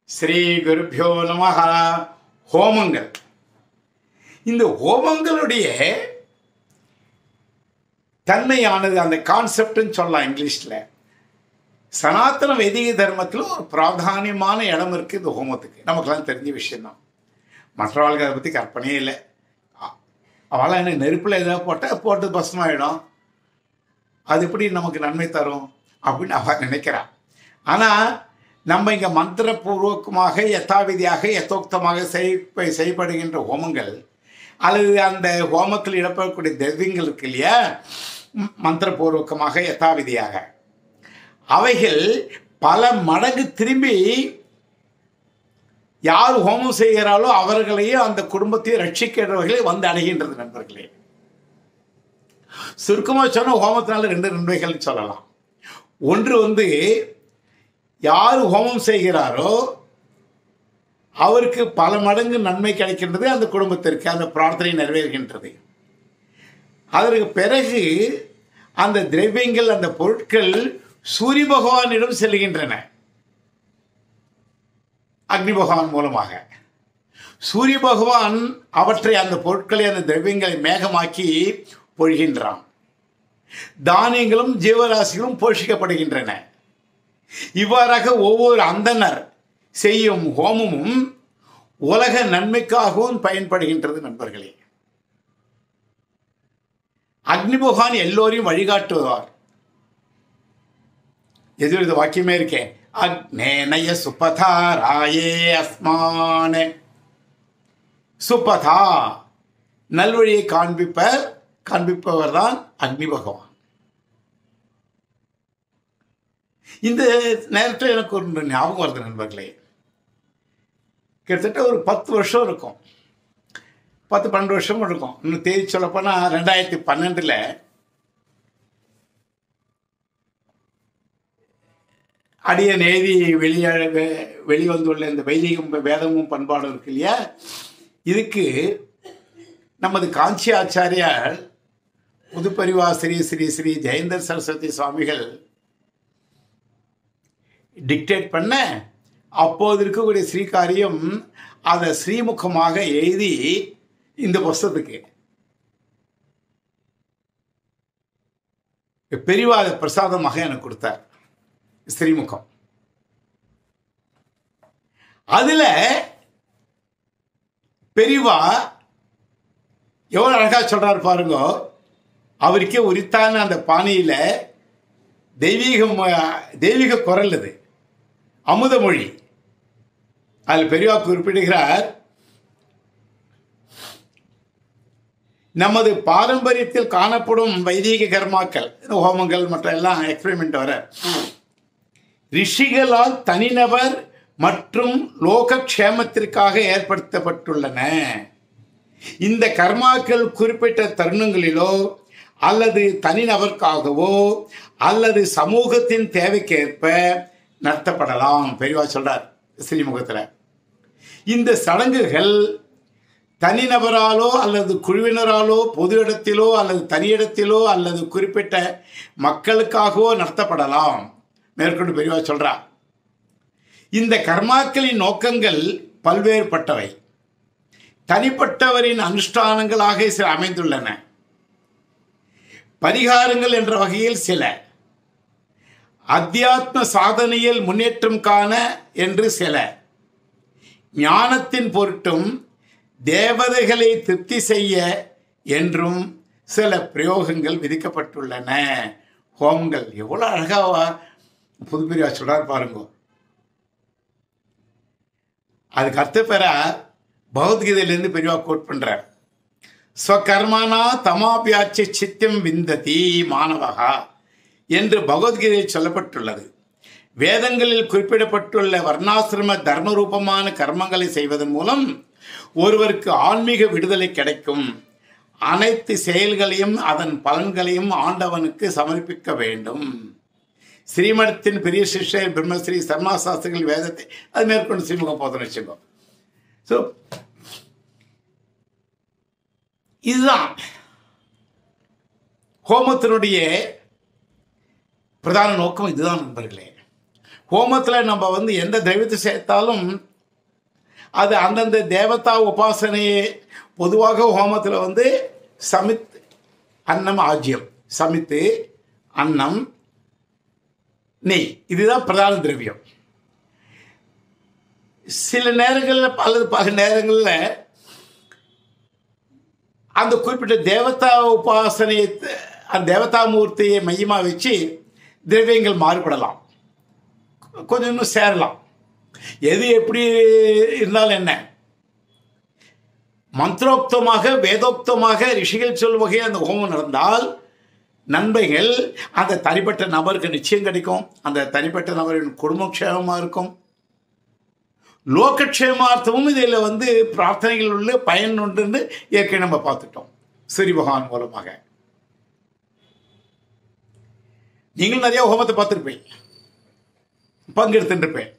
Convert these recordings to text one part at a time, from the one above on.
ஸ்ரீ குருப்பியோ நமஹ ஹோமங்கள் இந்த ஹோமங்களுடைய தன்மையானது அந்த கான்செப்ட்னு சொல்லலாம் இங்கிலீஷில் சனாதன வைதிக தர்மத்தில் ஒரு பிராதானியமான இடம் இருக்குது இந்த ஹோமத்துக்கு நமக்கெல்லாம் தெரிஞ்ச விஷயம்தான் மற்றவர்களுக்கு அதை பற்றி கற்பனையே இல்லை அவளாம் என்ன நெருப்பில் ஏதாவது போட்டால் போட்டு பஸ்மாயிடும் அது எப்படி நமக்கு நன்மை தரும் அப்படின்னு அவள் நினைக்கிறான் ஆனால் நம்ம இங்கே மந்திரபூர்வகமாக யதாவிதியாக யதோக்தமாக செய் செய்யப்படுகின்ற ஹோமங்கள் அல்லது அந்த ஹோமத்தில் இடப்படக்கூடிய திரவியங்கள் இருக்கு இல்லையா ம், மந்திரபூர்வகமாக யதாவிதியாக அவைகள் பல மடங்கு திரும்பி யார் ஹோமம் செய்கிறாரோ அவர்களையும் அந்த குடும்பத்தையும் ரட்சிக்கிறவர்களே வந்து அடைகின்றது நண்பர்களே சுருக்கமாக சொன்ன ஹோமத்தினால ரெண்டு நன்மைகள் சொல்லலாம் ஒன்று வந்து யார் ஹோமம் செய்கிறாரோ அவருக்கு பல மடங்கு நன்மை கிடைக்கின்றது அந்த குடும்பத்திற்கு அந்த பிரார்த்தனை நிறைவேறுகின்றது அதற்கு பிறகு அந்த திரவியங்கள் அந்த பொருட்கள் சூரிய பகவானிடம் செல்கின்றன அக்னி பகவான் மூலமாக சூரிய பகவான் அவற்றை அந்த பொருட்களை அந்த திரவியங்களை மேகமாக்கி பொழிகின்றான் தானியங்களும் ஜீவராசிகளும் போஷிக்கப்படுகின்றன இவ்வாறாக ஒவ்வொரு அந்தனர் செய்யும் ஹோமமும் உலக நன்மைக்காகவும் பயன்படுகின்றது நண்பர்களே அக்னி பகவான் எல்லோரையும் வழிகாட்டுவார் எதிர்வித வாக்கியமே இருக்கேன் அக்னேனய சுபதா ராயே அஸ்மான சுபதா நல்வழியை காண்பிப்பர் காண்பிப்பவர் தான் அக்னி பகவான் இந்த நேரத்தில் எனக்கு ஒரு ஞாபகம் வருது நண்பர்களே கிட்டத்தட்ட ஒரு பத்து வருஷம் இருக்கும் பத்து பன்னெண்டு வருஷம் இருக்கும் இன்னும் தேதி சொல்லப்போனால் ரெண்டாயிரத்தி பன்னெண்டில் அடிய நேதி வெளிய வெளிவந்துள்ள இந்த வைதிகம் வேதமும் பண்பாடும் இருக்கு இல்லையா இதுக்கு நமது காஞ்சி ஆச்சாரியார் புதுப்பரிவா ஸ்ரீ ஸ்ரீ ஸ்ரீ ஜெயந்தர் சரஸ்வதி சுவாமிகள் டிக்டேட் பண்ண அப்போது இருக்கக்கூடிய ஸ்ரீகாரியம் அதை ஸ்ரீமுகமாக எழுதி இந்த புஸ்தகத்துக்கு பெரியவா அதை பிரசாதமாக எனக்கு கொடுத்தார் ஸ்ரீமுகம் அதுல பெரியவா எவ்வளவு அழகா சொல்றாரு பாருங்க அவருக்கே உரித்தான அந்த பானையில தெய்வீகம் தெய்வீக குரல் அது அமுத மொழி அதில் பெரியவா குறிப்பிடுகிறார் நமது பாரம்பரியத்தில் காணப்படும் வைதீக கர்மாக்கள் ஹோமங்கள் மற்ற எல்லாம் எக்ஸ்பெரிமெண்ட் வர ரிஷிகளால் தனிநபர் மற்றும் லோகக்ஷேமத்திற்காக ஏற்படுத்தப்பட்டுள்ளன இந்த கர்மாக்கள் குறிப்பிட்ட தருணங்களிலோ அல்லது தனிநபருக்காகவோ அல்லது சமூகத்தின் தேவைக்கேற்ப நடத்தப்படலாம் பெரியவா சொல்றார் ஸ்ரீமுகத்தில் இந்த சடங்குகள் தனிநபராலோ அல்லது குழுவினராலோ பொது இடத்திலோ அல்லது தனியிடத்திலோ அல்லது குறிப்பிட்ட மக்களுக்காகவோ நடத்தப்படலாம் மேற்கொண்டு பெரியவா சொல்றா இந்த கர்மாக்களின் நோக்கங்கள் பல்வேறுபட்டவை தனிப்பட்டவரின் அனுஷ்டானங்களாக சில அமைந்துள்ளன பரிகாரங்கள் என்ற வகையில் சில அத்தியாத்ம சாதனையில் முன்னேற்றம் காண என்று சில ஞானத்தின் பொருட்டும் தேவதைகளை திருப்தி செய்ய என்றும் சில பிரயோகங்கள் விதிக்கப்பட்டுள்ளன ஹோமங்கள் எவ்வளோ அழகாவா புதுப்பிரிவா சொல்றார் பாருங்க அதுக்கு அர்த்த பெற பகவத்கீதையிலேருந்து பெரியவா கோட் பண்றார் ஸ்வகர்மனா தமாபியாட்சி சித்தியம் விந்ததி மாணவகா என்று பகவத்கீதையில் சொல்லப்பட்டுள்ளது வேதங்களில் குறிப்பிடப்பட்டுள்ள வர்ணாசிரம தர்மரூபமான கர்மங்களை செய்வதன் மூலம் ஒருவருக்கு ஆன்மீக விடுதலை கிடைக்கும் அனைத்து செயல்களையும் அதன் பலன்களையும் ஆண்டவனுக்கு சமர்ப்பிக்க வேண்டும் ஸ்ரீமடத்தின் பெரிய சிஷ்யர் பிரம்மஸ்ரீ சர்மா சாஸ்திரிகள் வேதத்தை அது மேற்கொண்டு ஸ்ரீமுகம் போதுன்னு வச்சுக்கோ ஸோ இதுதான் ஹோமத்தினுடைய பிரதான நோக்கம் இதுதான் நண்பர்களே ஹோமத்தில் நம்ம வந்து எந்த தெய்வத்தை சேர்த்தாலும் அது அந்தந்த தேவதா உபாசனையை பொதுவாக ஹோமத்தில் வந்து சமித் அன்னம் ஆஜ்யம் சமித்து அன்னம் நெய் இதுதான் பிரதான திரவியம் சில நேரங்களில் அல்லது பல நேரங்களில் அந்த குறிப்பிட்ட தேவதா உபாசனையை அந்த தேவதா மூர்த்தியை மையமாக வச்சு திரவியங்கள் மாறுபடலாம் கொஞ்சம் இன்னும் சேரலாம் எது எப்படி இருந்தாலும் என்ன மந்திரோக்தமாக வேதோக்தமாக ரிஷிகள் சொல் வகையில் அந்த ஹோமம் நடந்தால் நன்மைகள் அந்த தனிப்பட்ட நபருக்கு நிச்சயம் கிடைக்கும் அந்த தனிப்பட்ட நபரின் குடும்பம் க்ஷேமமாக இருக்கும் லோகக்ஷேமார்த்தமும் இதில் வந்து பிரார்த்தனைகள் உள்ள பயன் உண்டுன்னு ஏற்கனவே நம்ம பார்த்துட்டோம் சரி பகவான் மூலமாக நீங்கள் நிறைய ஹோமத்தை பார்த்துருப்பீங்க பங்கெடுத்துருப்பேன்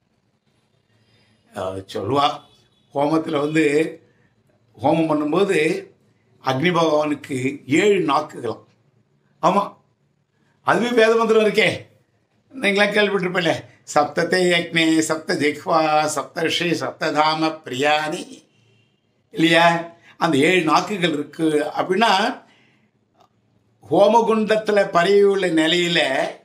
சொல்லுவா ஹோமத்தில் வந்து ஹோமம் பண்ணும்போது அக்னி பகவானுக்கு ஏழு நாக்குகளாம் ஆமாம் அதுவே வேத மந்திரம் இருக்கே நீங்களாம் கேள்விப்பட்டிருப்பேன்ல சப்தத்தை அக்னே சப்த ஜிஹ்வா சப்தர்ஷி சப்ததாம பிரியாணி இல்லையா அந்த ஏழு நாக்குகள் இருக்கு அப்படின்னா ஹோமகுண்டத்தில் பரவி உள்ள நிலையில்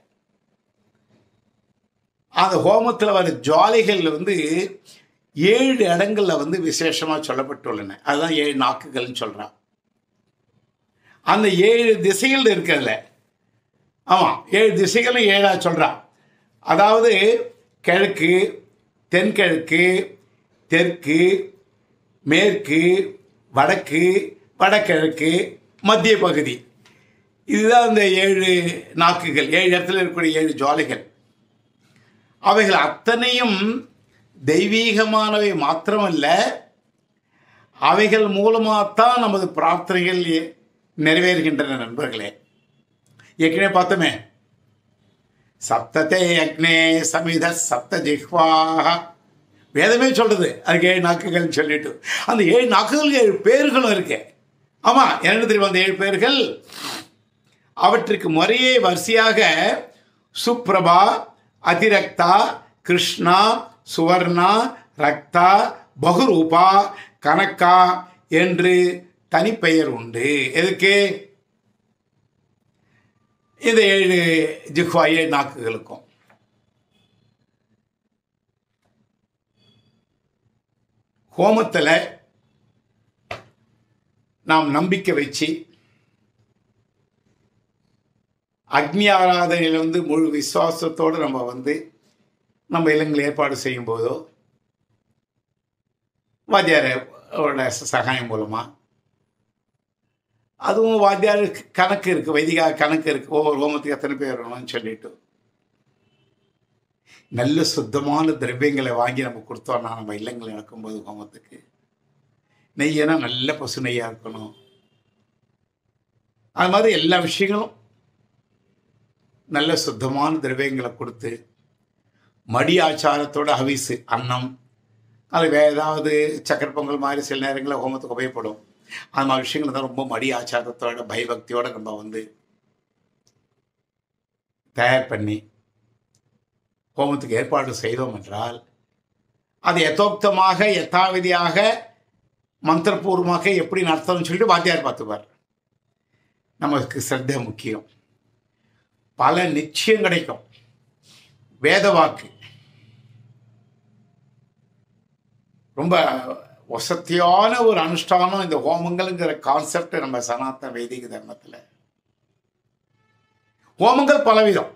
அந்த ஹோமத்தில் வர ஜுவாலைகள் வந்து ஏழு இடங்களில் வந்து விசேஷமாக சொல்லப்பட்டுள்ளன அதுதான் ஏழு நாக்குகள்னு சொல்கிறான் அந்த ஏழு திசைகள் இருக்கிறதுல ஆமாம் ஏழு திசைகளும் ஏழாக சொல்கிறான் அதாவது கிழக்கு தென்கிழக்கு தெற்கு மேற்கு வடக்கு வடகிழக்கு மத்திய பகுதி இதுதான் அந்த ஏழு நாக்குகள் ஏழு இடத்துல இருக்கக்கூடிய ஏழு ஜுவாலைகள் அவைகள் அத்தனையும் தெய்வீகமானவை மாத்திரமல்ல அவைகள் மூலமாகத்தான் நமது பிரார்த்தனைகள் நிறைவேறுகின்றன நண்பர்களே ஏற்கனவே பார்த்தோமே சப்தத்தை அக்னே சமித சப்த ஜிஹ்வாக வேதமே சொல்றது அதுக்கு ஏழு நாக்குகள்னு சொல்லிட்டு அந்த ஏழு நாக்குகள் ஏழு பேர்களும் இருக்கு ஆமாம் என்ன தெரியும் அந்த ஏழு பேர்கள் அவற்றுக்கு முறையே வரிசையாக சுப்ரபா அதிரக்தா கிருஷ்ணா சுவர்ணா ரக்தா பகுரூபா கனக்கா என்று தனிப்பெயர் உண்டு எதுக்கு இந்த ஏழு ஜிஹ்வா ஏழு நாக்குகளுக்கும் ஹோமத்தில் நாம் நம்பிக்கை வச்சு அக்னி ஆராதனையில் வந்து முழு விசுவாசத்தோடு நம்ம வந்து நம்ம இல்லங்கள் ஏற்பாடு செய்யும் போதோ வாத்தியாரோட சகாயம் மூலமாக அதுவும் வாத்தியாருக்கு கணக்கு இருக்குது வைதிகா கணக்கு இருக்குது ஒவ்வொரு ஹோமத்துக்கு எத்தனை பேர் வரணும்னு சொல்லிட்டு நல்ல சுத்தமான திரவியங்களை வாங்கி நம்ம கொடுத்தோம்னா நம்ம இல்லங்கள் நடக்கும்போது ஹோமத்துக்கு நெய்யனா நல்ல பசு நெய்யாக இருக்கணும் அது மாதிரி எல்லா விஷயங்களும் நல்ல சுத்தமான திரவியங்களை கொடுத்து மடி ஆச்சாரத்தோட ஹவிஸு அன்னம் அது வேறு ஏதாவது சக்கரை பொங்கல் மாதிரி சில நேரங்களில் ஹோமத்துக்கு உபயோகப்படும் அந்த மாதிரி விஷயங்கள் தான் ரொம்ப மடி ஆச்சாரத்தோட பயபக்தியோட நம்ம வந்து தயார் பண்ணி ஹோமத்துக்கு ஏற்பாடு செய்தோம் என்றால் அது யதோக்தமாக யதாவிதியாக மந்திரபூர்வமாக எப்படி நடத்தணும்னு சொல்லிட்டு வாத்தியார் பார்த்துப்பார் நமக்கு சிரத்தை முக்கியம் பல நிச்சயம் கிடைக்கும் வேத வாக்கு ரொம்ப வசத்தியான ஒரு அனுஷ்டானம் இந்த ஹோமங்கள்ங்கிற கான்செப்ட் நம்ம சனாத்தன வைதிக தர்மத்தில் ஹோமங்கள் பலவிதம்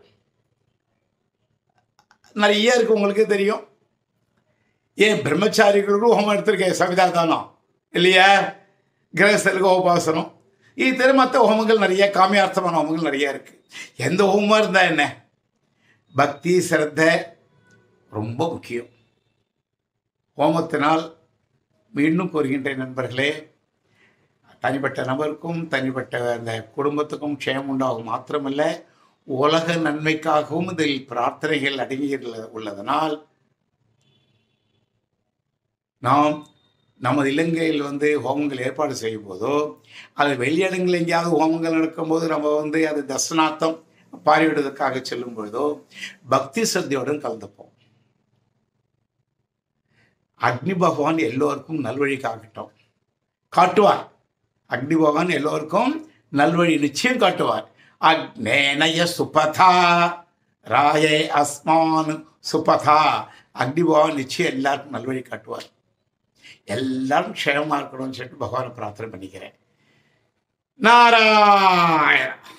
நிறைய இருக்கு உங்களுக்கே தெரியும் ஏன் பிரம்மச்சாரிகளுக்கும் ஹோமம் எடுத்திருக்கேன் சவிதா தானம் இல்லையா கிரகஸ்தலுக்கு உபாசனம் இது தவிர மற்ற ஹோமங்கள் நிறைய காமியார்த்தமான ஹோமங்கள் நிறைய இருக்கு எந்த ஹோமமாக இருந்தால் என்ன பக்தி சிரத்தை ரொம்ப முக்கியம் ஹோமத்தினால் மீண்டும் கூறுகின்ற நண்பர்களே தனிப்பட்ட நபருக்கும் தனிப்பட்ட அந்த குடும்பத்துக்கும் க்ஷேமம் உண்டாகும் மாத்திரமல்ல உலக நன்மைக்காகவும் இதில் பிரார்த்தனைகள் அடங்கி உள்ளதனால் நாம் நமது இலங்கையில் வந்து ஹோமங்கள் ஏற்பாடு செய்யும் போதோ அது வெளியிடங்கள் எங்கேயாவது ஹோமங்கள் நடக்கும்போது நம்ம வந்து அது தர்சனார்த்தம் பார்வையிடுவதற்காக செல்லும் பொழுதோ பக்தி சத்தியோடன் கலந்துப்போம் அக்னி பகவான் எல்லோருக்கும் நல்வழி காக்கட்டும் காட்டுவார் அக்னி பகவான் எல்லோருக்கும் நல்வழி நிச்சயம் காட்டுவார் அக்னேனய சுபதா ராயே அஸ்மான் சுபதா அக்னி பகவான் நிச்சயம் எல்லாருக்கும் நல்வழி காட்டுவார் எல்லாரும் க்ஷேமமாக இருக்கணும்னு சொல்லிட்டு பகவானை பிரார்த்தனை பண்ணிக்கிறேன் நாராயண